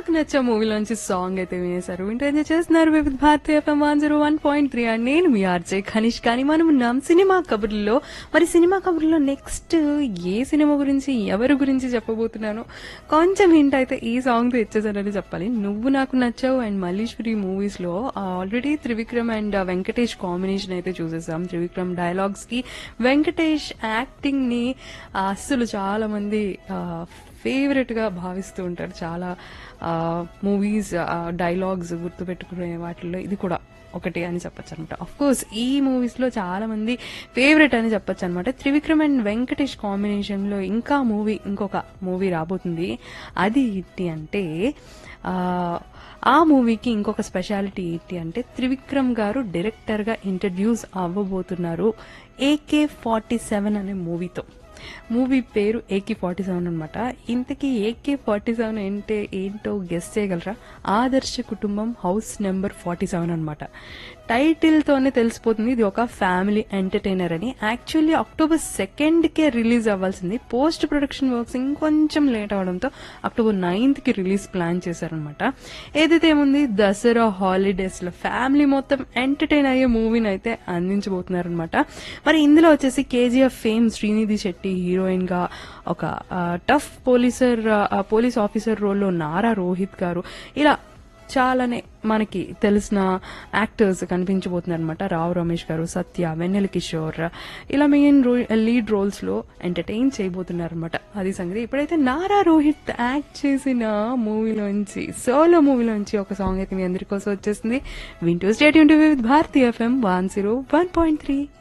నచ్చే మూవీలోంచి సాంగ్ అయితే వినేశారు వింటూ ఎంజాయ్ చేస్తున్నారు వివిధ భారతీయ FM one zero one point three and నేను మీ ఆర్జే ఖనిష్ కానీ మనం ఉన్నాం సినిమా కబుర్లో మరి సినిమా కబుర్లో నెక్స్ట్ ఏ సినిమా గురించి ఎవరి గురించి చెప్పబోతున్నానో కొంచెం హింట్ అయితే ఈ సాంగ్ తో ఇచ్చేసారని చెప్పాలి నువ్వు నాకు నచ్చావు అండ్ మల్లీశ్వరి మూవీస్ లో already Trivikram and Venkatesh combination అయితే చూసేసాం త్రివిక్రమ్ డైలాగ్స్ కి వెంకటేష్ యాక్టింగ్ ని అస్సలు చాలా మంది ఫేవరెట్ గా భావిస్తూ ఉంటారు చాలా మూవీస్ డైలాగ్స్ గుర్తుపెట్టుకునే వాటిల్లో ఇది కూడా ఒకటి అని చెప్పొచ్చు అనమాట అఫ్ కోర్స్ ఈ మూవీస్ లో చాలా మంది ఫేవరెట్ అని చెప్పొచ్చు అనమాట త్రివిక్రమ్ అండ్ వెంకటేష్ కాంబినేషన్ లో ఇంకా మూవీ ఇంకొక మూవీ రాబోతుంది అది ఏంటి అంటే ఆ, ఆ మూవీకి ఇంకొక స్పెషాలిటీ ఏంటి అంటే త్రివిక్రమ్ గారు డైరెక్టర్ గా ఇంట్రడ్యూస్ అవ్వబోతున్నారు ఏకే ఫార్టీ సెవెన్ అనే మూవీతో మూవీ పేరు ఏకే ఫార్టీ సెవెన్ అనమాట ఇంతకీ ఏకే ఫార్టీ సెవెన్ ఏంటే ఏంటో గెస్ చేయగలరా Adarsha Kutumbam house number forty seven అనమాట టైటిల్ తోనే తెలిసిపోతుంది ఇది ఒక ఫ్యామిలీ ఎంటర్టైనర్ అని యాక్చువల్లీ అక్టోబర్ సెకండ్ కే రిలీజ్ అవ్వాల్సింది పోస్ట్ ప్రొడక్షన్ వర్క్స్ ఇంకొంచెం లేట్ అవడంతో అక్టోబర్ నైన్త్ కి రిలీజ్ ప్లాన్ చేశారనమాట ఏదైతే ఏముంది దసరా హాలిడేస్ లో ఫ్యామిలీ మొత్తం ఎంటర్టైన్ అయ్యే మూవీని అయితే అందించబోతున్నారనమాట మరి ఇందులో వచ్చేసి KGF fame Srinidhi Shetty heroine గా ఒక టఫ్ పోలీసర్ పోలీస్ ఆఫీసర్ రోల్లో నారా రోహిత్ గారు ఇలా చాలానే మనకి తెలిసిన యాక్టర్స్ కనిపించబోతున్నారు అనమాట రావు రమేష్ గారు సత్య వెన్నెల కిషోర్ ఇలా మెయిన్ లీడ్ రోల్స్ లో ఎంటర్టైన్ చేయబోతున్నారు అనమాట అది సంగతి ఇప్పుడైతే నారా రోహిత్ యాక్ట్ చేసిన మూవీలోంచి సోలో మూవీలోంచి ఒక సాంగ్ అయితే మీ అందరి కోసం వచ్చేసింది వింటూ stay with Bharati FM one zero one point three